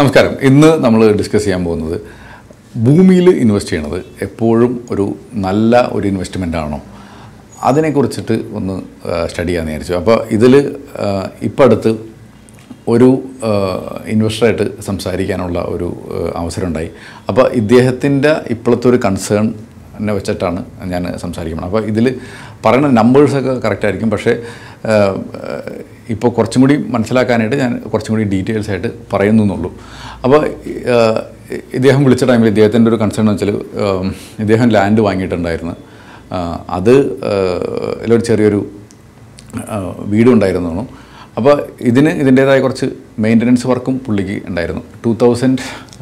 നമസ്കാരം ഇന്ന് നമ്മൾ ഡിസ്കസ് ചെയ്യാൻ പോകുന്നത് ഭൂമിയിൽ ഇൻവെസ്റ്റ് ചെയ്യണത് എപ്പോഴും ഒരു നല്ല ഒരു ഇൻവെസ്റ്റ്മെൻ്റ് ആണോ അതിനെക്കുറിച്ചിട്ട് ഒന്ന് സ്റ്റഡി ചെയ്യാമെന്ന് വിചാരിച്ചു അപ്പോൾ ഇതിൽ ഇപ്പം അടുത്ത് ഒരു ഇൻവെസ്റ്ററായിട്ട് സംസാരിക്കാനുള്ള ഒരു ആ, അവസരമുണ്ടായി അപ്പോൾ ഇദ്ദേഹത്തിൻ്റെ ഇപ്പോഴത്തെ ഒരു കൺസേൺ എന്നെ വെച്ചിട്ടാണ് ഞാൻ സംസാരിക്കുന്നത് അപ്പോൾ ഇതിൽ പറയുന്ന നമ്പേഴ്സൊക്കെ കറക്റ്റ് ആയിരിക്കും പക്ഷേ ഇപ്പോൾ കുറച്ചും കൂടി മനസ്സിലാക്കാനായിട്ട് ഞാൻ കുറച്ചും കൂടി ഡീറ്റെയിൽസ് ആയിട്ട് പറയുന്നു എന്നുള്ളൂ അപ്പോൾ ആ, ഇദ്ദേഹം വിളിച്ച ടൈമിൽ ഇദ്ദേഹത്തിൻ്റെ ഒരു കൺസേൺ എന്ന് വെച്ചാൽ ആ, ഇദ്ദേഹം ലാൻഡ് വാങ്ങിയിട്ടുണ്ടായിരുന്നു ആ, അത് ആ, ഇതിലൊരു ചെറിയൊരു ആ, വീടുണ്ടായിരുന്നു അപ്പോൾ ഇതിന് ഇതിൻ്റേതായ കുറച്ച് മെയിൻ്റനൻസ് വർക്കും പുള്ളിക്ക് ഉണ്ടായിരുന്നു ടൂ തൗസൻഡ്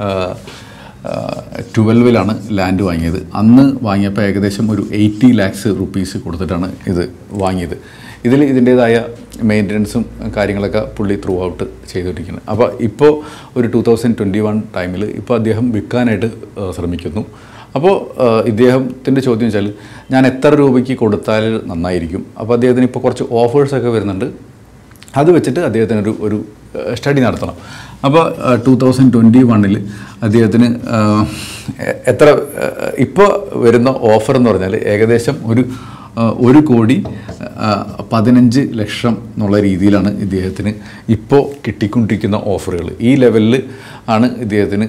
ട്വൽവിലാണ് ലാൻഡ് വാങ്ങിയത് അന്ന് വാങ്ങിയപ്പോൾ ഏകദേശം ഒരു എയ്റ്റി ലാക്സ് റുപ്പീസ് കൊടുത്തിട്ടാണ് ഇത് വാങ്ങിയത് ഇതിൽ ഇതിൻ്റേതായ മെയിൻ്റനൻസും കാര്യങ്ങളൊക്കെ പുള്ളി ത്രൂ ഔട്ട് ചെയ്തുകൊണ്ടിരിക്കുന്നത് അപ്പോൾ ഇപ്പോൾ ഒരു ടൂ തൗസൻഡ് ട്വൻറ്റി വൺ ടൈമിൽ ഇപ്പോൾ അദ്ദേഹം വിൽക്കാനായിട്ട് ആ, ശ്രമിക്കുന്നു അപ്പോൾ ഇദ്ദേഹത്തിൻ്റെ ചോദ്യം വെച്ചാൽ ഞാൻ എത്ര രൂപയ്ക്ക് കൊടുത്താൽ നന്നായിരിക്കും അപ്പോൾ അദ്ദേഹത്തിന് ഇപ്പോൾ കുറച്ച് ഓഫേഴ്സൊക്കെ വരുന്നുണ്ട് അത് വെച്ചിട്ട് അദ്ദേഹത്തിന് ഒരു ഒരു സ്റ്റഡി നടത്തണം അപ്പോൾ ടൂ തൗസൻഡ് ട്വൻറ്റി വണ്ണിൽ അദ്ദേഹത്തിന് ആ, എ- എത്ര ഇപ്പോൾ വരുന്ന ഓഫർ എന്ന് പറഞ്ഞാൽ ഏകദേശം ഒരു ആ, ഒരു കോടി ആ, പതിനഞ്ച് ലക്ഷം എന്നുള്ള രീതിയിലാണ് ഇദ്ദേഹത്തിന് ഇപ്പോൾ കിട്ടിക്കൊണ്ടിരിക്കുന്ന ഓഫറുകൾ ഈ ലെവലിൽ ആണ് ഇദ്ദേഹത്തിന്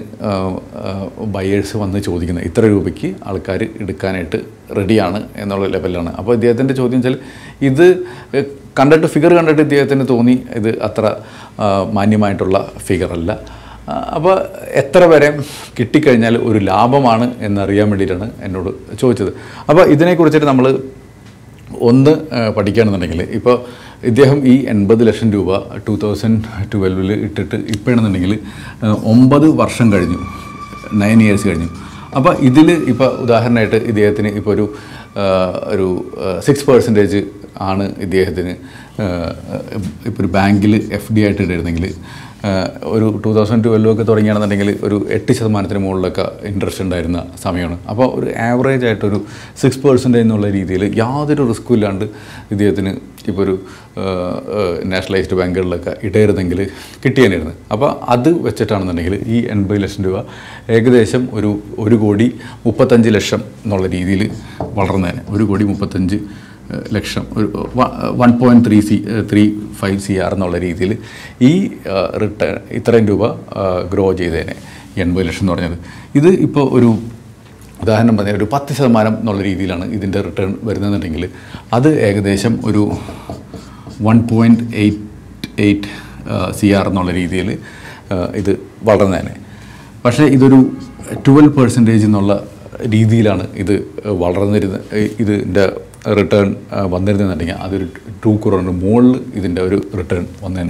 ബയേഴ്സ് വന്ന് ചോദിക്കുന്നത് ഇത്ര രൂപയ്ക്ക് ആൾക്കാർ എടുക്കാനായിട്ട് റെഡിയാണ് എന്നുള്ള ലെവലിലാണ് അപ്പോൾ ഇദ്ദേഹത്തിൻ്റെ ചോദ്യം വെച്ചാൽ ഇത് ഏഹ്, കണ്ടിട്ട് ഫിഗർ കണ്ടിട്ട് ഇദ്ദേഹത്തിന് തോന്നി ഇത് അത്ര ആ, മാന്യമായിട്ടുള്ള ഫിഗറല്ല അപ്പോൾ എത്ര വരെ കിട്ടിക്കഴിഞ്ഞാൽ ഒരു ലാഭമാണ് എന്നറിയാൻ വേണ്ടിയിട്ടാണ് എന്നോട് ചോദിച്ചത് അപ്പോൾ ഇതിനെക്കുറിച്ചിട്ട് നമ്മൾ ഒന്ന് ആ, പഠിക്കുകയാണെന്നുണ്ടെങ്കിൽ ഇപ്പോൾ ഇദ്ദേഹം ഈ എൺപത് ലക്ഷം രൂപ ടൂ തൗസൻഡ് ട്വൽവിൽ ഇട്ടിട്ട് ഇപ്പോഴാണെന്നുണ്ടെങ്കിൽ ആ, ഒമ്പത് വർഷം കഴിഞ്ഞു നയൻ ഇയേഴ്സ് കഴിഞ്ഞു അപ്പോൾ ഇതിൽ ഇപ്പോൾ ഉദാഹരണമായിട്ട് ഇദ്ദേഹത്തിന് ഇപ്പോൾ ഒരു ആ, ഒരു സിക്സ് പെർസെൻറ്റേജ് ആണ് ഇദ്ദേഹത്തിന് ഇപ്പോൾ ഒരു ബാങ്കിൽ എഫ് ഡി ആയിട്ട് ഇട്ടിരുന്നെങ്കിൽ ആഹ് ഒരു ടൂ തൗസൻഡ് ട്വൽവൊക്കെ തുടങ്ങിയാണെന്നുണ്ടെങ്കിൽ ഒരു എട്ട് ശതമാനത്തിന് മുകളിലൊക്കെ ഇൻട്രസ്റ്റ് ഉണ്ടായിരുന്ന സമയമാണ് അപ്പോൾ ഒരു ആവറേജ് ആയിട്ടൊരു സിക്സ് പെർസെൻറ്റേജ് എന്നുള്ള രീതിയിൽ യാതൊരു റിസ്ക്കും ഇല്ലാണ്ട് ഇദ്ദേഹത്തിന് ഇപ്പോൾ ഒരു നാഷണലൈസ്ഡ് ബാങ്കുകളിലൊക്കെ ഇടയിരുന്നെങ്കിൽ കിട്ടിയേനായിരുന്നു അപ്പോൾ അത് വെച്ചിട്ടാണെന്നുണ്ടെങ്കിൽ ഈ എൺപത് ലക്ഷം രൂപ ഏകദേശം ഒരു ഒരു കോടി മുപ്പത്തഞ്ച് ലക്ഷം എന്നുള്ള രീതിയിൽ വളർന്നേനെ ഒരു കോടി മുപ്പത്തഞ്ച് ഏഹ് ലക്ഷം ഒരു one point three C three five C R എന്നുള്ള രീതിയിൽ ഈ റിട്ടേൺ ഇത്രയും രൂപ ഗ്രോ ചെയ്തേനെ എൺപത് ലക്ഷം എന്ന് പറഞ്ഞത് ഇത് ഇപ്പോൾ ഒരു ഉദാഹരണം പറഞ്ഞാൽ ഒരു പത്ത് ശതമാനം എന്നുള്ള രീതിയിലാണ് ഇതിൻ്റെ റിട്ടേൺ വരുന്നതെന്നുണ്ടെങ്കിൽ അത് ഏകദേശം ഒരു one point eight eight C R എന്നുള്ള രീതിയിൽ ഇത് വളർന്നേനെ പക്ഷേ ഇതൊരു ട്വൽവ് പെർസെൻറ്റേജ് എന്നുള്ള രീതിയിലാണ് ഇത് വളർന്നിരുന്ന ഇതിൻ്റെ റിട്ടേൺ വന്നിരുന്നെന്നുണ്ടെങ്കിൽ അതൊരു ടു കുറോണിന് മുകളിൽ ഇതിൻ്റെ ഒരു റിട്ടേൺ വന്നേനെ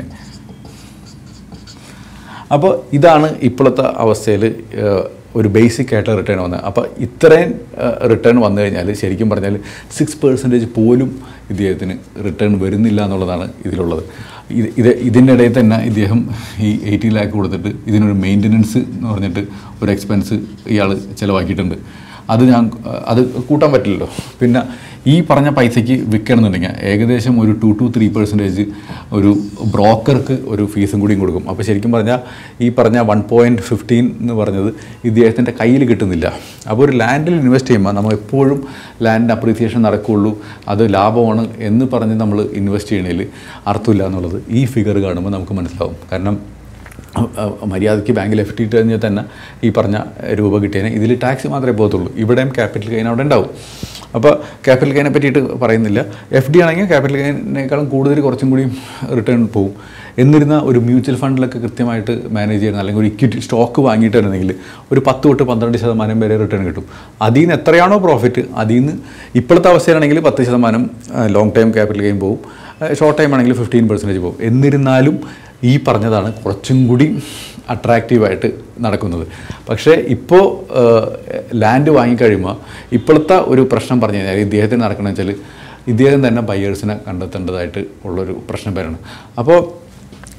അപ്പോൾ ഇതാണ് ഇപ്പോഴത്തെ അവസ്ഥയിൽ ഒരു ബേസിക് ആയിട്ട് റിട്ടേൺ വന്നത് അപ്പോൾ ഇത്രയും റിട്ടേൺ വന്നു കഴിഞ്ഞാൽ ശരിക്കും പറഞ്ഞാൽ സിക്സ് പെർസെൻറ്റേജ് പോലും ഇദ്ദേഹത്തിന് റിട്ടേൺ വരുന്നില്ല എന്നുള്ളതാണ് ഇതിലുള്ളത് ഇത് ഇത് ഇതിൻ്റെ ഇടയിൽ തന്നെ ഇദ്ദേഹം ഈ എയ്റ്റി ലാക്ക് കൊടുത്തിട്ട് ഇതിനൊരു മെയിൻ്റനൻസ് എന്ന് പറഞ്ഞിട്ട് ഒരു എക്സ്പെൻസ് ഇയാൾ ചിലവാക്കിയിട്ടുണ്ട് അത് ഞാൻ അത് കൂട്ടാൻ പറ്റില്ലല്ലോ പിന്നെ ഈ പറഞ്ഞ പൈസയ്ക്ക് വിൽക്കണമെന്നുണ്ടെങ്കിൽ ഏകദേശം ഒരു ടു ടു ത്രീ പെർസെൻറ്റേജ് ഒരു ബ്രോക്കർക്ക് ഒരു ഫീസും കൂടിയും കൊടുക്കും അപ്പോൾ ശരിക്കും പറഞ്ഞാൽ ഈ പറഞ്ഞ വൺ പോയിൻറ്റ് ഫിഫ്റ്റീൻ എന്ന് പറഞ്ഞത് ഇദ്ദേഹത്തിൻ്റെ കയ്യിൽ കിട്ടുന്നില്ല അപ്പോൾ ഒരു ലാൻഡിൽ ഇൻവെസ്റ്റ് ചെയ്യുമ്പോൾ നമ്മൾ എപ്പോഴും ലാൻഡ് അപ്രീസിയേഷൻ നടക്കുകയുള്ളൂ അത് ലാഭമാണ് എന്ന് പറഞ്ഞ് നമ്മൾ ഇൻവെസ്റ്റ് ചെയ്യണതിൽ അർത്ഥമില്ല എന്നുള്ളത് ഈ ഫിഗർ കാണുമ്പോൾ നമുക്ക് മനസ്സിലാവും കാരണം അഹ് അഹ് മര്യാദയ്ക്ക് ബാങ്കിൽ എഫ് ടി ഇട്ട് കഴിഞ്ഞാൽ തന്നെ ഈ പറഞ്ഞ രൂപ കിട്ടിയതിന് ഇതിൽ ടാക്സ് മാത്രമേ പോകത്തുള്ളൂ ഇവിടെയും ക്യാപിറ്റൽ ഗെയിൻ അവിടെ ഉണ്ടാവും അപ്പോൾ ക്യാപിറ്റൽ ഗെയിനെ പറ്റിയിട്ട് പറയുന്നില്ല എഫ് ഡി ആണെങ്കിൽ ക്യാപിറ്റൽ ഗെയിനേക്കാളും കൂടുതൽ കുറച്ചും കൂടി റിട്ടേൺ പോകും എന്നിരുന്ന ഒരു മ്യൂച്വൽ ഫണ്ടിലൊക്കെ കൃത്യമായിട്ട് മാനേജ് ചെയ്യുന്ന അല്ലെങ്കിൽ ഒരു ഇക്വിറ്റി സ്റ്റോക്ക് വാങ്ങിയിട്ടുണ്ടെങ്കിൽ ഒരു പത്ത് തൊട്ട് പന്ത്രണ്ട് ശതമാനം വരെ റിട്ടേൺ കിട്ടും അതിൽ നിന്ന് എത്രയാണോ പ്രോഫിറ്റ് അതിൽ നിന്ന് ഇപ്പോഴത്തെ അവസ്ഥയിലാണെങ്കിൽ പത്ത് ശതമാനം ലോങ് ടൈം ക്യാപിറ്റൽ ഗെയിൻ പോകും ഷോർട്ട് ടൈം ആണെങ്കിൽ ഫിഫ്റ്റീൻ പെർസെൻറ്റേജ് പോകും എന്നിരുന്നാലും ഈ പറഞ്ഞതാണ് കുറച്ചും കൂടി അട്രാക്റ്റീവായിട്ട് നടക്കുന്നത് പക്ഷേ ഇപ്പോൾ ലാൻഡ് വാങ്ങിക്കഴിയുമ്പോൾ ഇപ്പോഴത്തെ ഒരു പ്രശ്നം പറഞ്ഞു കഴിഞ്ഞാൽ ഇദ്ദേഹത്തിന് നടക്കണമെന്ന് വെച്ചാൽ ഇദ്ദേഹം തന്നെ ബയേഴ്സിനെ കണ്ടെത്തേണ്ടതായിട്ട് ഉള്ളൊരു പ്രശ്നം പേരാണ് അപ്പോൾ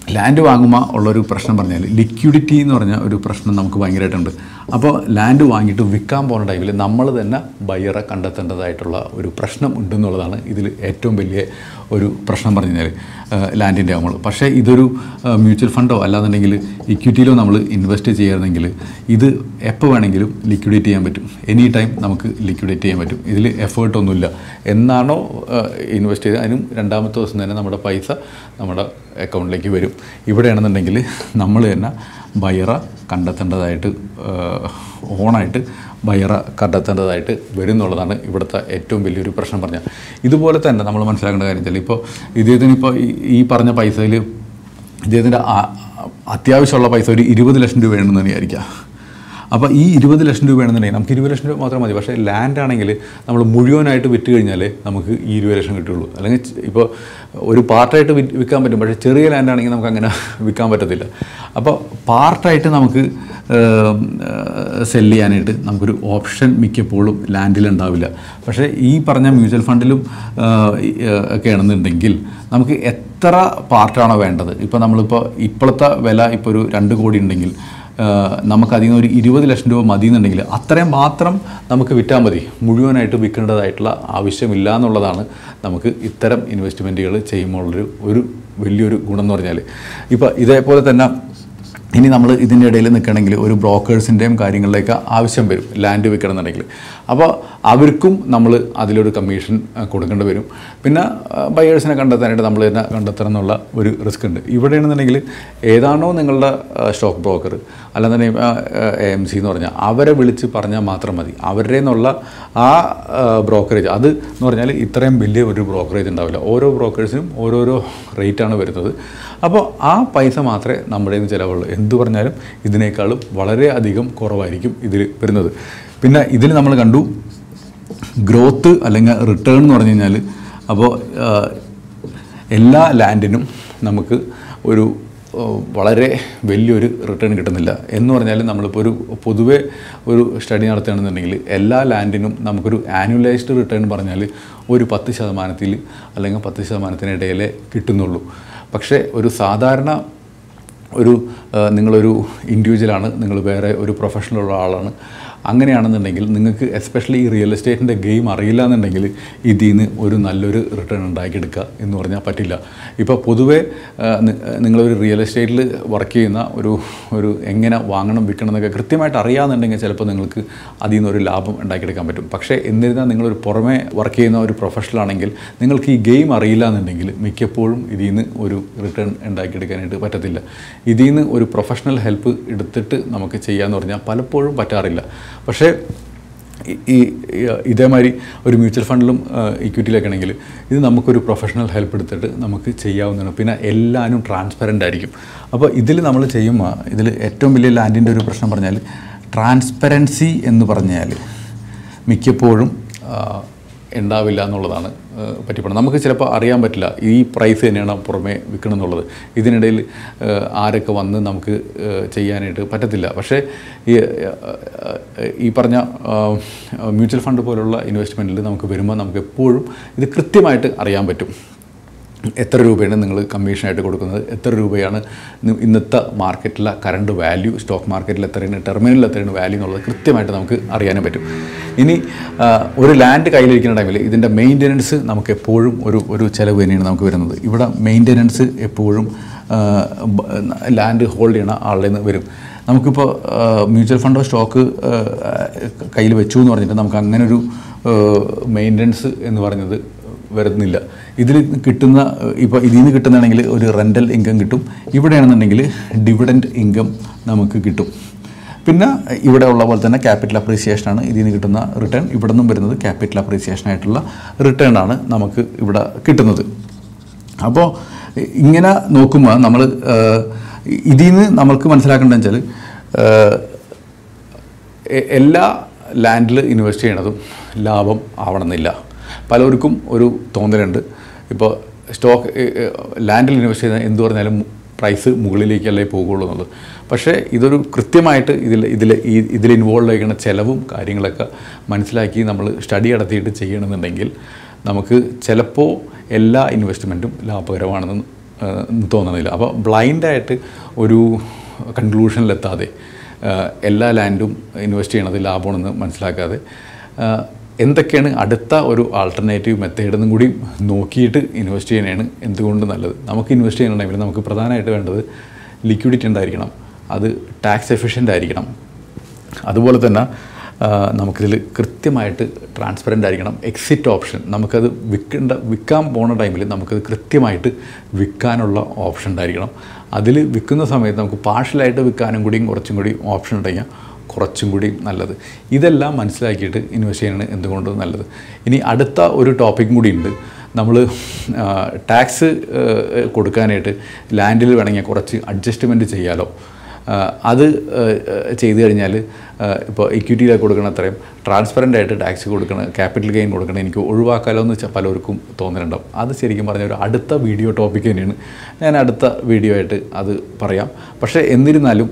ലാൻഡ് വാങ്ങുമ്പോൾ ഉള്ളൊരു പ്രശ്നം പറഞ്ഞാൽ ലിക്വിഡിറ്റി എന്ന് പറഞ്ഞ ഒരു പ്രശ്നം നമുക്ക് ഭയങ്കരമായിട്ടുണ്ട് അപ്പോൾ ലാൻഡ് വാങ്ങിയിട്ട് വിൽക്കാൻ പോകുന്ന ടൈമിൽ നമ്മൾ തന്നെ ബയ്യറെ കണ്ടെത്തേണ്ടതായിട്ടുള്ള ഒരു പ്രശ്നം ഉണ്ടെന്നുള്ളതാണ് ഇതിൽ ഏറ്റവും വലിയ ഒരു പ്രശ്നം പറഞ്ഞു കഴിഞ്ഞാൽ ലാൻഡിൻ്റെ നമ്മൾ പക്ഷേ ഇതൊരു മ്യൂച്വൽ ഫണ്ടോ അല്ലാന്നുണ്ടെങ്കിൽ ഇക്വിറ്റിയിലോ നമ്മൾ ഇൻവെസ്റ്റ് ചെയ്യുകയാണെങ്കിൽ ഇത് എപ്പോൾ വേണമെങ്കിലും ലിക്വിഡേറ്റ് ചെയ്യാൻ പറ്റും എനി ടൈം നമുക്ക് ലിക്വിഡേറ്റ് ചെയ്യാൻ പറ്റും ഇതിൽ എഫേർട്ടൊന്നുമില്ല എന്നാണോ ഇൻവെസ്റ്റ് ചെയ്ത് അതിനും രണ്ടാമത്തെ ദിവസം തന്നെ നമ്മുടെ പൈസ നമ്മുടെ അക്കൗണ്ടിലേക്ക് വരും ഇവിടെയാണെന്നുണ്ടെങ്കിൽ നമ്മൾ തന്നെ ബയറ കണ്ടെത്തേണ്ടതായിട്ട് ഓണായിട്ട് ബയറ കണ്ടെത്തേണ്ടതായിട്ട് വരും എന്നുള്ളതാണ് ഇവിടുത്തെ ഏറ്റവും വലിയൊരു പ്രശ്നം പറഞ്ഞാൽ ഇതുപോലെ തന്നെ നമ്മൾ മനസ്സിലാക്കേണ്ട കാര്യം വെച്ചാൽ ഇപ്പോൾ ഇദ്ദേഹത്തിന് ഇപ്പോൾ ഈ പറഞ്ഞ പൈസയിൽ ഇദ്ദേഹത്തിൻ്റെ ആ- അത്യാവശ്യമുള്ള പൈസ ഒരു ഇരുപത് ലക്ഷം രൂപ വേണമെന്ന് വിചാരിക്കുക അപ്പോൾ ഈ ഇരുപത് ലക്ഷം രൂപ വേണമെന്നുണ്ടെങ്കിൽ നമുക്ക് ഇരുപത് ലക്ഷം രൂപ മാത്രം മതി പക്ഷേ ലാൻഡ് ആണെങ്കിൽ നമ്മൾ മുഴുവനായിട്ട് വിറ്റ് കഴിഞ്ഞാൽ നമുക്ക് ഈ ഇരുപത് ലക്ഷം കിട്ടുള്ളൂ അല്ലെങ്കിൽ ച- ഇപ്പോൾ ഒരു പാർട്ടായിട്ട് വി വിൽക്കാൻ പറ്റും പക്ഷേ ചെറിയ ലാൻഡ് ആണെങ്കിൽ നമുക്ക് അങ്ങനെ വിൽക്കാൻ പറ്റത്തില്ല അപ്പോൾ പാർട്ടായിട്ട് നമുക്ക് സെല് ചെയ്യാനായിട്ട് നമുക്കൊരു ഓപ്ഷൻ മിക്കപ്പോഴും ലാൻഡിലുണ്ടാവില്ല പക്ഷേ ഈ പറഞ്ഞ മ്യൂച്വൽ ഫണ്ടിലും ഒക്കെ ആണെന്നുണ്ടെങ്കിൽ നമുക്ക് എത്ര പാർട്ടാണോ വേണ്ടത് ഇപ്പോൾ നമ്മളിപ്പോൾ ഇപ്പോഴത്തെ വില ഇപ്പോൾ ഒരു രണ്ട് കോടി ഉണ്ടെങ്കിൽ നമുക്ക് അതിൽ നിന്ന് ഒരു ഇരുപത് ലക്ഷം രൂപ മതി എന്നുണ്ടെങ്കിൽ അത്രയും മാത്രം നമുക്ക് വിറ്റാൽ മതി മുഴുവനായിട്ട് വിൽക്കേണ്ടതായിട്ടുള്ള ആവശ്യമില്ല എന്നുള്ളതാണ് നമുക്ക് ഇത്തരം ഇൻവെസ്റ്റ്മെൻറ്റുകൾ ചെയ്യുമ്പോഴുള്ളൊരു ഒരു വലിയൊരു ഗുണം എന്ന് പറഞ്ഞാൽ ഇപ്പോൾ ഇതേപോലെ തന്നെ ഇനി നമ്മൾ ഇതിൻ്റെ ഇടയിൽ നിൽക്കണമെങ്കിൽ ഒരു ബ്രോക്കേഴ്സിൻ്റെയും കാര്യങ്ങളിലേക്ക് ആവശ്യം വരും ലാൻഡ് വിൽക്കണമെന്നുണ്ടെങ്കിൽ അപ്പോൾ അവർക്കും നമ്മൾ അതിലൊരു കമ്മീഷൻ ആ, കൊടുക്കേണ്ടി വരും പിന്നെ ബയേഴ്സിനെ കണ്ടെത്താനായിട്ട് നമ്മൾ തന്നെ കണ്ടെത്തണം എന്നുള്ള ഒരു റിസ്ക് ഉണ്ട് ഇവിടെയാണെന്നുണ്ടെങ്കിൽ ഏതാണോ നിങ്ങളുടെ സ്റ്റോക്ക് ബ്രോക്കർ അല്ലാന്നുണ്ടെങ്കിൽ എ എം സി എന്ന് പറഞ്ഞാൽ അവരെ വിളിച്ച് പറഞ്ഞാൽ മാത്രം മതി അവരുടെ നിന്നുള്ള ആ ബ്രോക്കറേജ് അത് എന്ന് പറഞ്ഞാൽ ഇത്രയും വലിയ ഒരു ബ്രോക്കറേജ് ഉണ്ടാവില്ല ഓരോ ബ്രോക്കേഴ്സിനും ഓരോരോ റേറ്റാണ് വരുന്നത് അപ്പോൾ ആ പൈസ മാത്രമേ നമ്മുടെ നിന്ന് ചിലവുള്ളൂ എന്ത് പറഞ്ഞാലും ഇതിനേക്കാളും വളരെ അധികം കുറവായിരിക്കും ഇതിൽ വരുന്നത് പിന്നെ ഇതിൽ നമ്മൾ കണ്ടു ഗ്രോത്ത് അല്ലെങ്കിൽ റിട്ടേൺ എന്ന് പറഞ്ഞു കഴിഞ്ഞാൽ അപ്പോൾ എല്ലാ ലാൻഡിനും നമുക്ക് ഒരു ആ, വളരെ വലിയൊരു റിട്ടേൺ കിട്ടുന്നില്ല എന്ന് പറഞ്ഞാൽ നമ്മളിപ്പോൾ ഒരു പൊതുവെ ഒരു സ്റ്റഡി നടത്തുകയാണെന്നുണ്ടെങ്കിൽ എല്ലാ ലാൻഡിനും നമുക്കൊരു ആനുവലൈസ്ഡ് റിട്ടേൺ പറഞ്ഞാൽ ഒരു പത്ത് ശതമാനത്തിൽ അല്ലെങ്കിൽ പത്ത് ശതമാനത്തിനിടയിലേ കിട്ടുന്നുള്ളൂ പക്ഷേ ഒരു സാധാരണ ഒരു ആ, നിങ്ങളൊരു ഇൻഡിവിജ്വലാണ് നിങ്ങൾ വേറെ ഒരു പ്രൊഫഷണലുള്ള ആളാണ് അങ്ങനെയാണെന്നുണ്ടെങ്കിൽ നിങ്ങൾക്ക് എസ്പെഷ്യലി ഈ റിയൽ എസ്റ്റേറ്റിൻ്റെ ഗെയിം അറിയില്ല എന്നുണ്ടെങ്കിൽ ഇതിൽ നിന്ന് ഒരു നല്ലൊരു റിട്ടേൺ ഉണ്ടാക്കിയെടുക്കുക എന്ന് പറഞ്ഞാൽ പറ്റില്ല ഇപ്പോൾ പൊതുവേ ആ, നി- നിങ്ങളൊരു റിയൽ എസ്റ്റേറ്റിൽ വർക്ക് ചെയ്യുന്ന ഒരു ഒരു എങ്ങനെ വാങ്ങണം വിൽക്കണം എന്നൊക്കെ കൃത്യമായിട്ട് അറിയാമെന്നുണ്ടെങ്കിൽ ചിലപ്പോൾ നിങ്ങൾക്ക് അതിൽ നിന്നൊരു ലാഭം ഉണ്ടാക്കിയെടുക്കാൻ പറ്റും പക്ഷേ എന്നിരുന്നാൽ നിങ്ങളൊരു പുറമേ വർക്ക് ചെയ്യുന്ന ഒരു പ്രൊഫഷണൽ ആണെങ്കിൽ നിങ്ങൾക്ക് ഈ ഗെയിം അറിയില്ല എന്നുണ്ടെങ്കിൽ മിക്കപ്പോഴും ഇതിൽ നിന്ന് ഒരു റിട്ടേൺ ഉണ്ടാക്കിയെടുക്കാനായിട്ട് പറ്റത്തില്ല ഇതിൽ നിന്ന് ഒരു പ്രൊഫഷണൽ ഹെൽപ്പ് എടുത്തിട്ട് നമുക്ക് ചെയ്യാമെന്ന് പറഞ്ഞാൽ പലപ്പോഴും പറ്റാറില്ല പക്ഷേ ഈ- ഈ ഈ ഇതേമാതിരി ഒരു മ്യൂച്വൽ ഫണ്ടിലും ഇക്വിറ്റിയിലൊക്കെ ആണെങ്കിൽ ഇത് നമുക്കൊരു പ്രൊഫഷണൽ ഹെൽപ്പ് എടുത്തിട്ട് നമുക്ക് ചെയ്യാവുന്നതാണ് പിന്നെ എല്ലാവരും ട്രാൻസ്പെറൻ്റ് ആയിരിക്കും അപ്പോൾ ഇതിൽ നമ്മൾ ചെയ്യുമ്പോൾ ഇതിൽ ഏറ്റവും വലിയ ലാൻഡിൻ്റെ ഒരു പ്രശ്നം പറഞ്ഞാൽ ട്രാൻസ്പെറൻസി എന്ന് പറഞ്ഞാൽ മിക്കപ്പോഴും ആ, ഉണ്ടാവില്ല എന്നുള്ളതാണ് ആ, പറ്റിപ്പെടുന്നത് നമുക്ക് ചിലപ്പോൾ അറിയാൻ പറ്റില്ല ഈ പ്രൈസ് തന്നെയാണ് പുറമേ വിൽക്കണം എന്നുള്ളത് ഇതിനിടയിൽ ആ, ആരൊക്കെ വന്ന് നമുക്ക് ആ, ചെയ്യാനായിട്ട് പറ്റത്തില്ല പക്ഷേ ഈ ആ, ആ, ഈ പറഞ്ഞ മ്യൂച്വൽ ഫണ്ട് പോലുള്ള ഇൻവെസ്റ്റ്മെൻറ്റിൽ നമുക്ക് വരുമ്പോൾ നമുക്ക് എപ്പോഴും ഇത് കൃത്യമായിട്ട് അറിയാൻ പറ്റും എത്ര രൂപയാണ് നിങ്ങൾ കമ്മീഷനായിട്ട് കൊടുക്കുന്നത് എത്ര രൂപയാണ് ഇന്ന് ഇന്നത്തെ മാർക്കറ്റിലെ കറണ്ട് വാല്യൂ സ്റ്റോക്ക് മാർക്കറ്റിൽ എത്രയാണ് ടെർമിനലിൽ എത്രയാണ് വാല്യൂ എന്നുള്ളത് കൃത്യമായിട്ട് നമുക്ക് അറിയാനും പറ്റും ഇനി ആ, ഒരു ലാൻഡ് കയ്യിലിരിക്കുന്ന ടൈമിൽ ഇതിൻ്റെ മെയിൻ്റനൻസ് നമുക്ക് എപ്പോഴും ഒരു ഒരു ചിലവ് തന്നെയാണ് നമുക്ക് വരുന്നത് ഇവിടെ മെയിൻ്റനൻസ് എപ്പോഴും ലാൻഡ് ഹോൾഡ് ചെയ്യണ ആളുടെ നിന്ന് വരും നമുക്കിപ്പോൾ മ്യൂച്വൽ ഫണ്ടോ സ്റ്റോക്ക് കയ്യിൽ വെച്ചു എന്ന് പറഞ്ഞിട്ട് നമുക്ക് അങ്ങനെ ഒരു മെയിൻ്റനൻസ് എന്ന് പറഞ്ഞത് വരുന്നില്ല ഇതിൽ കിട്ടുന്ന ഇപ്പോൾ ഇതിൽ നിന്ന് കിട്ടുന്നതാണെങ്കിൽ ഒരു റെൻ്റൽ ഇൻകം കിട്ടും ഇവിടെയാണെന്നുണ്ടെങ്കിൽ ഡിവിഡൻഡ് ഇൻകം നമുക്ക് കിട്ടും പിന്നെ ഇവിടെ ഉള്ള പോലെ തന്നെ ക്യാപിറ്റൽ അപ്രീസിയേഷനാണ് ഇതിൽ നിന്ന് കിട്ടുന്ന റിട്ടേൺ ഇവിടെ നിന്നും വരുന്നത് ക്യാപിറ്റൽ അപ്രീസിയേഷൻ ആയിട്ടുള്ള റിട്ടേൺ ആണ് നമുക്ക് ഇവിടെ കിട്ടുന്നത് അപ്പോൾ ഇങ്ങനെ നോക്കുമ്പോൾ നമ്മൾ ഇതിൽ നിന്ന് നമുക്ക് മനസ്സിലാക്കേണ്ടതെന്ന് വെച്ചാൽ എ- എല്ലാ ലാൻഡിൽ ഇൻവെസ്റ്റ് ചെയ്യണതും ലാഭം ആവണമെന്നില്ല പലർക്കും ഒരു തോന്നലുണ്ട് ഇപ്പോൾ സ്റ്റോക്ക് ലാൻഡിൽ ഇൻവെസ്റ്റ് ചെയ്താൽ എന്ത് പറഞ്ഞാലും പ്രൈസ് മുകളിലേക്കല്ലേ പോകുള്ളൂ എന്നുള്ളത് പക്ഷേ ഇതൊരു കൃത്യമായിട്ട് ഇതിൽ ഇതിൽ ഈ ഇതിൽ ഇൻവോൾവ് ആയിരിക്കുന്ന ചിലവും കാര്യങ്ങളൊക്കെ മനസ്സിലാക്കി നമ്മൾ സ്റ്റഡി നടത്തിയിട്ട് ചെയ്യണമെന്നുണ്ടെങ്കിൽ നമുക്ക് ചിലപ്പോൾ എല്ലാ ഇൻവെസ്റ്റ്മെൻറ്റും ലാഭകരമാണെന്ന് ആ, തോന്നുന്നില്ല അപ്പോൾ ബ്ലൈൻഡായിട്ട് ഒരു കൺക്ലൂഷനിലെത്താതെ ആ, എല്ലാ ലാൻഡും ഇൻവെസ്റ്റ് ചെയ്യണത് ലാഭമാണെന്ന് മനസ്സിലാക്കാതെ ആ, എന്തൊക്കെയാണ് അടുത്ത ഒരു ആൾട്ടർനേറ്റീവ് മെത്തേഡ് എന്നും കൂടി നോക്കിയിട്ട് ഇൻവെസ്റ്റ് ചെയ്യാനാണ് എന്തുകൊണ്ട് നല്ലത് നമുക്ക് ഇൻവെസ്റ്റ് ചെയ്യുന്ന ടൈമിൽ നമുക്ക് പ്രധാനമായിട്ട് വേണ്ടത് ലിക്വിഡിറ്റി ഉണ്ടായിരിക്കണം അത് ടാക്സ് എഫിഷ്യൻ്റ് ആയിരിക്കണം അതുപോലെ തന്നെ ആ, നമുക്കിതിൽ കൃത്യമായിട്ട് ട്രാൻസ്പെറൻ്റ് ആയിരിക്കണം എക്സിറ്റ് ഓപ്ഷൻ നമുക്കത് വിൽക്കേണ്ട വിൽക്കാൻ പോണ ടൈമിൽ നമുക്കത് കൃത്യമായിട്ട് വിൽക്കാനുള്ള ഓപ്ഷൻ ഉണ്ടായിരിക്കണം അതിൽ വിൽക്കുന്ന സമയത്ത് നമുക്ക് പാർഷ്യലായിട്ട് വിൽക്കാനും കൂടിയും കുറച്ചും കൂടി ഓപ്ഷൻ ഉണ്ടെങ്കിൽ കുറച്ചും കൂടി നല്ലത് ഇതെല്ലാം മനസ്സിലാക്കിയിട്ട് ഇൻവെസ്റ്റ് ചെയ്യാനാണ് എന്തുകൊണ്ട് നല്ലത് ഇനി അടുത്ത ഒരു ടോപ്പിക്കും കൂടി ഉണ്ട് നമ്മൾ ടാക്സ് കൊടുക്കാനായിട്ട് ലാൻഡിൽ വേണമെങ്കിൽ കുറച്ച് അഡ്ജസ്റ്റ്മെൻറ്റ് ചെയ്യാലോ ആ, അത് ആ, ചെയ്തു കഴിഞ്ഞാൽ ഇപ്പോൾ ഇക്വിറ്റിയിലൊക്കെ കൊടുക്കണ അത്രയും ട്രാൻസ്പെറൻ്റ് ആയിട്ട് ടാക്സ് കൊടുക്കണ ക്യാപിറ്റൽ ഗെയിൻ കൊടുക്കണം എനിക്ക് ഒഴിവാക്കാലോ എന്ന് വെച്ചാൽ പലർക്കും തോന്നുന്നുണ്ടാവും അത് ശരിക്കും പറഞ്ഞ ഒരു അടുത്ത വീഡിയോ ടോപ്പിക് തന്നെയാണ് ഞാൻ അടുത്ത വീഡിയോ ആയിട്ട് അത് പറയാം പക്ഷേ എന്നിരുന്നാലും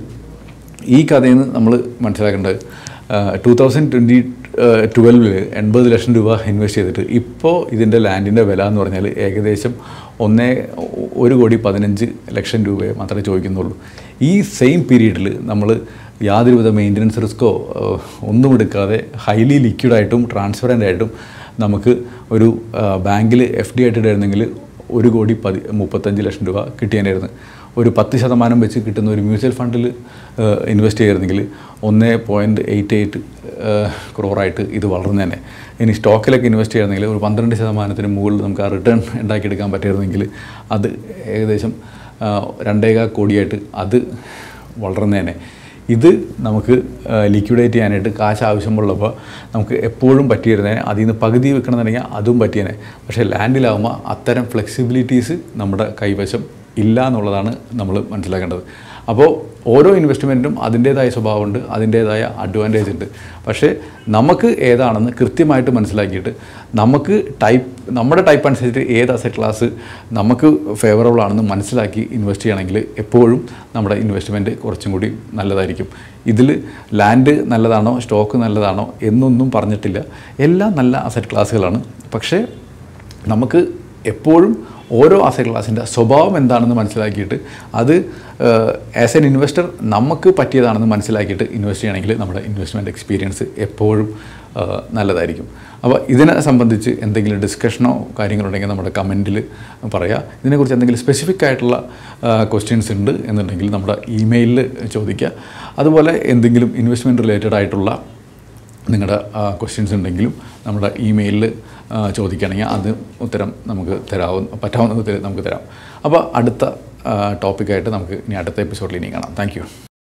ഈ കഥയിൽ നിന്ന് നമ്മൾ മനസ്സിലാക്കേണ്ടത് ടു തൗസൻഡ് ട്വൻറ്റി ട്വൽവിൽ എൺപത് ലക്ഷം രൂപ ഇൻവെസ്റ്റ് ചെയ്തിട്ട് ഇപ്പോൾ ഇതിൻ്റെ ലാൻഡിൻ്റെ വില എന്ന് പറഞ്ഞാൽ ഏകദേശം ഒന്നേ ഒരു കോടി പതിനഞ്ച് ലക്ഷം രൂപയെ മാത്രമേ ചോദിക്കുന്നുള്ളൂ ഈ സെയിം പീരീഡിൽ നമ്മൾ യാതൊരുവിധ മെയിൻ്റനൻസ് റിസ്ക്കോ ഒന്നും എടുക്കാതെ ഹൈലി ലിക്വിഡായിട്ടും ട്രാൻസ്പെറൻ്റ് ആയിട്ടും നമുക്ക് ഒരു ബാങ്കിൽ എഫ് ഡി ആയിട്ട് ഇടായിരുന്നെങ്കിൽ ഒരു കോടി പതി മുപ്പത്തഞ്ച് ലക്ഷം രൂപ കിട്ടിയേനായിരുന്നു ഒരു പത്ത് ശതമാനം വെച്ച് കിട്ടുന്ന ഒരു മ്യൂച്വൽ ഫണ്ടിൽ ഇൻവെസ്റ്റ് ചെയ്തിരുന്നെങ്കിൽ ഒന്ന് പോയിൻറ്റ് എയ്റ്റ് എയ്റ്റ് ക്രോറായിട്ട് ഇത് വളർന്നു തന്നെ ഇനി സ്റ്റോക്കിലൊക്കെ ഇൻവെസ്റ്റ് ചെയ്യണമെങ്കിൽ ഒരു പന്ത്രണ്ട് ശതമാനത്തിന് മുകളിൽ നമുക്ക് ആ റിട്ടേൺ ഉണ്ടാക്കിയെടുക്കാൻ പറ്റിയിരുന്നെങ്കിൽ അത് ഏകദേശം ആ, രണ്ടേകാ കോടിയായിട്ട് അത് വളർന്നേനെ ഇത് നമുക്ക് ലിക്വിഡേറ്റ് ചെയ്യാനായിട്ട് കാശ് ആവശ്യമുള്ളപ്പോൾ നമുക്ക് എപ്പോഴും പറ്റിയിരുന്നേ അതിൽ നിന്ന് പകുതി വെക്കണമെന്നുണ്ടെങ്കിൽ അതും പറ്റിയേനെ പക്ഷേ ലാൻഡിലാവുമ്പോൾ അത്തരം ഫ്ലെക്സിബിലിറ്റീസ് നമ്മുടെ കൈവശം ഇല്ല എന്നുള്ളതാണ് നമ്മൾ മനസ്സിലാക്കേണ്ടത് അപ്പോൾ ഓരോ ഇൻവെസ്റ്റ്മെൻറ്റും അതിൻ്റേതായ സ്വഭാവമുണ്ട് അതിൻ്റേതായ അഡ്വാൻറ്റേജ് ഉണ്ട് പക്ഷേ നമുക്ക് ഏതാണെന്ന് കൃത്യമായിട്ട് മനസ്സിലാക്കിയിട്ട് നമുക്ക് ടൈപ്പ് നമ്മുടെ ടൈപ്പ് അനുസരിച്ച് ഏത് അസറ്റ് ക്ലാസ് നമുക്ക് ഫേവറബിൾ ആണെന്ന് മനസ്സിലാക്കി ഇൻവെസ്റ്റ് ചെയ്യണമെങ്കിൽ എപ്പോഴും നമ്മുടെ ഇൻവെസ്റ്റ്മെൻറ്റ് കുറച്ചും കൂടി നല്ലതായിരിക്കും ഇതിൽ ലാൻഡ് നല്ലതാണോ സ്റ്റോക്ക് നല്ലതാണോ എന്നൊന്നും പറഞ്ഞിട്ടില്ല എല്ലാം നല്ല അസറ്റ് ക്ലാസ്സുകളാണ് പക്ഷേ നമുക്ക് എപ്പോഴും ഓരോ അസറ്റ് ക്ലാസിൻ്റെ സ്വഭാവം എന്താണെന്ന് മനസ്സിലാക്കിയിട്ട് അത് ആസ് എൻ ഇൻവെസ്റ്റർ നമുക്ക് പറ്റിയതാണെന്ന് മനസ്സിലാക്കിയിട്ട് ഇൻവെസ്റ്റ് ചെയ്യണമെങ്കിൽ നമ്മുടെ ഇൻവെസ്റ്റ്മെൻറ്റ് എക്സ്പീരിയൻസ് എപ്പോഴും ആ, നല്ലതായിരിക്കും അപ്പോൾ ഇതിനെ സംബന്ധിച്ച് എന്തെങ്കിലും ഡിസ്കഷനോ കാര്യങ്ങളുണ്ടെങ്കിൽ നമ്മുടെ കമൻറ്റിൽ പറയാം ഇതിനെക്കുറിച്ച് എന്തെങ്കിലും സ്പെസിഫിക് ആയിട്ടുള്ള ക്വസ്റ്റ്യൻസ് ഉണ്ട് എന്നുണ്ടെങ്കിൽ നമ്മുടെ ഇമെയിലിൽ ചോദിക്കുക അതുപോലെ എന്തെങ്കിലും ഇൻവെസ്റ്റ്മെൻറ്റ് റിലേറ്റഡ് ആയിട്ടുള്ള നിങ്ങളുടെ ക്വസ്റ്റ്യൻസ് ഉണ്ടെങ്കിലും നമ്മുടെ ഇമെയിലിൽ ചോദിക്കുകയാണെങ്കിൽ അത് ഉത്തരം നമുക്ക് തരാവുന്ന പറ്റാവുന്ന വിധത്തിൽ നമുക്ക് തരാം അപ്പോൾ അടുത്ത ടോപ്പിക്കായിട്ട് നമുക്ക് ഇനി അടുത്ത എപ്പിസോഡിൽ ഇനി കാണാം താങ്ക്